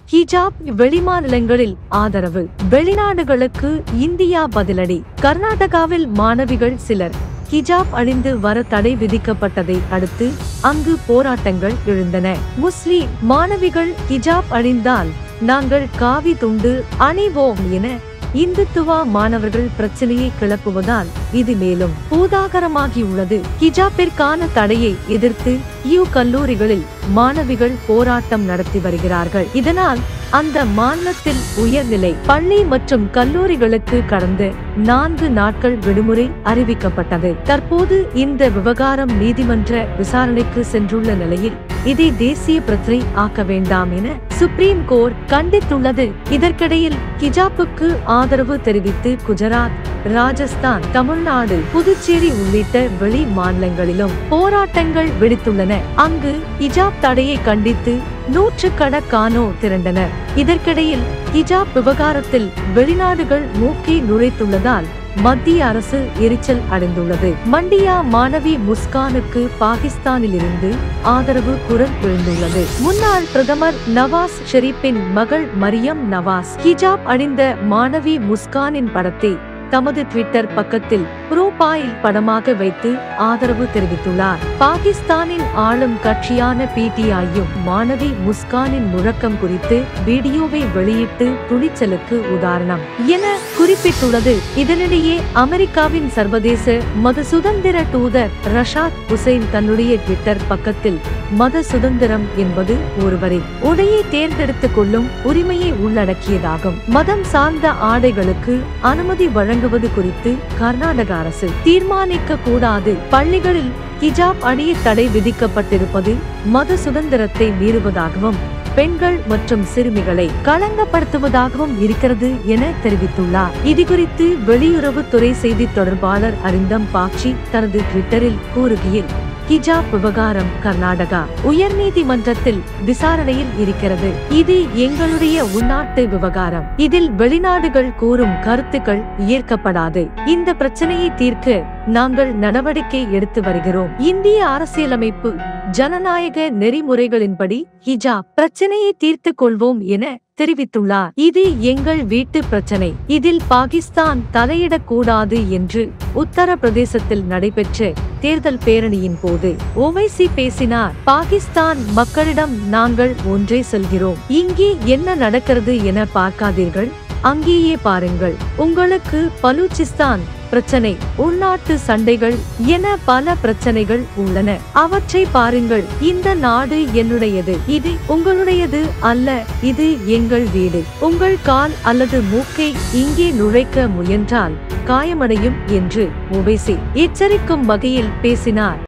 ஹிஜாப் வெளிமாநிலங்களில் ஆதரவு வெளிநாடுகளுக்கு இந்தியா பதிலடி கர்நாடகாவில் மாணவிகள் சிலர் ஹிஜாப் அணிந்து வர தடை விதிக்கப்பட்டதை அடுத்து அங்கு போராட்டங்கள் எழுந்தன முஸ்லிம் மாணவிகள் ஹிஜாப் அணிந்தால் நாங்கள் காவி துண்டு அணிவோம் என இந்துத்துவா மாணவர்கள் பிரச்சனையை கிளப்புவதால் இது மேலும் பூதாகரமாகியுள்ளது ஹிஜாப்பிற்கான தடையை எதிர்த்து யூ கல்லூரிகளில் மாணவிகள் போராட்டம் நடத்தி வருகிறார்கள் இதனால் அந்த மாநிலத்தில் உயர்நிலை பள்ளி மற்றும் கல்லூரிகளுக்கு கடந்த நான்கு நாட்கள் விடுமுறை அறிவிக்கப்பட்டது தற்போது இந்த விவகாரம் நீதிமன்ற விசாரணைக்கு சென்றுள்ள நிலையில் இதை தேசிய பிரச்சனை ஆக்க வேண்டாம் என சுப்ரீம் கோர்ட் கண்டித்துள்ளது இதற்கிடையில் ஹிஜாப்புக்கு ஆதரவு தெரிவித்து குஜராத் ராஜஸ்தான் தமிழ்நாடு புதுச்சேரி உள்ளிட்ட வெளி மாநிலங்களிலும் போராட்டங்கள் வெடித்துள்ளன அங்கு ஹிஜாப் தடையை கண்டித்து நூற்றுக்கணக்கானோர் திரண்டனர் இதற்கிடையில் ஹிஜாப் விவகாரத்தில் வெளிநாடுகள் மூக்கை நுழைத்துள்ளதால் மத்திய அரசு எரிச்சல் அடைந்துள்ளது மண்டியா மாணவி முஸ்கானுக்கு பாகிஸ்தானிலிருந்து ஆதரவு குரல் எழுந்துள்ளது முன்னாள் பிரதமர் நவாஸ் ஷெரீப்பின் மகள் மரியம் நவாஸ் ஹிஜாப் அணிந்த மாணவி முஸ்கானின் படத்தை தமது ட்விட்டர் பக்கத்தில் புரோபாயில் படமாக வைத்து ஆதரவு தெரிவித்துள்ளார் பாகிஸ்தானின் ஆளும் கட்சியான பிடிஐயும் மாணவி முஸ்கானின் முழக்கம் குறித்து வீடியோவை வெளியிட்டு துணிச்சலுக்கு உதாரணம் என குறிப்பிட்டுள்ளது இதனிடையே அமெரிக்காவின் சர்வதேச மத சுதந்திர தூதர் ரஷாத் ஹுசைன் தன்னுடைய ட்விட்டர் பக்கத்தில் மத சுதந்திரம் என்பது ஒருவரின் உடையை தேர்ந்தெடுத்துக் கொள்ளும் உரிமையை உள்ளடக்கியதாகும் மதம் சார்ந்த ஆடைகளுக்கு அனுமதி வழங்குவது குறித்து கர்நாடக அரசு தீர்மானிக்க கூடாது பள்ளிகளில் ஹிஜாப் அணிய தடை விதிக்கப்பட்டிருப்பது மத சுதந்திரத்தை மீறுவதாகவும் பெண்கள் மற்றும் சிறுமிகளை களங்கப்படுத்துவதாகவும் இருக்கிறது என தெரிவித்துள்ளார் இதுகுறித்து வெளியுறவுத்துறை செய்தி தொடர்பாளர் அரிந்தம் பாக்சி தனது ட்விட்டரில் கூறுகையில் ஹிஜாப் விவகாரம் கர்நாடகா உயர்நீதிமன்றத்தில் விசாரணையில் இருக்கிறது இது எங்களுடைய உள்நாட்டு விவகாரம் இதில் வெளிநாடுகள் கூறும் கருத்துக்கள் ஏற்கப்படாது இந்த பிரச்சனையை தீர்க்க நாங்கள் நடவடிக்கை எடுத்து வருகிறோம் இந்திய அரசியலமைப்பு ஜனநாயக நெறிமுறைகளின்படி ஹிஜாப் பிரச்சனையை தீர்த்துக் கொள்வோம் என தெரிவித்துள்ளார் இது எங்கள் வீட்டு பிரச்சனை இதில் பாகிஸ்தான் தலையிடக்கூடாது என்று உத்தரப்பிரதேசத்தில் நடைபெற்ற தேர்தல் பேரணியின் போது ஓவைசி பேசினார் பாகிஸ்தான் மக்களிடம் நாங்கள் ஒன்றே சொல்கிறோம் இங்கே என்ன நடக்கிறது என பார்க்காதீர்கள் அங்கேயே பாருங்கள் உங்களுக்கு பலூச்சிஸ்தான் பிரச்சனை உள்நாட்டு சண்டைகள் என பல பிரச்சனைகள் உள்ளன அவற்றை பாருங்கள் இந்த நாடு என்னுடையது இது உங்களுடையது அல்ல இது எங்கள் வீடு உங்கள் கால் அல்லது மூக்கை இங்கே நுழைக்க முயன்றால் காயமடையும் என்று ஓவைசி எச்சரிக்கும் வகையில் பேசினார்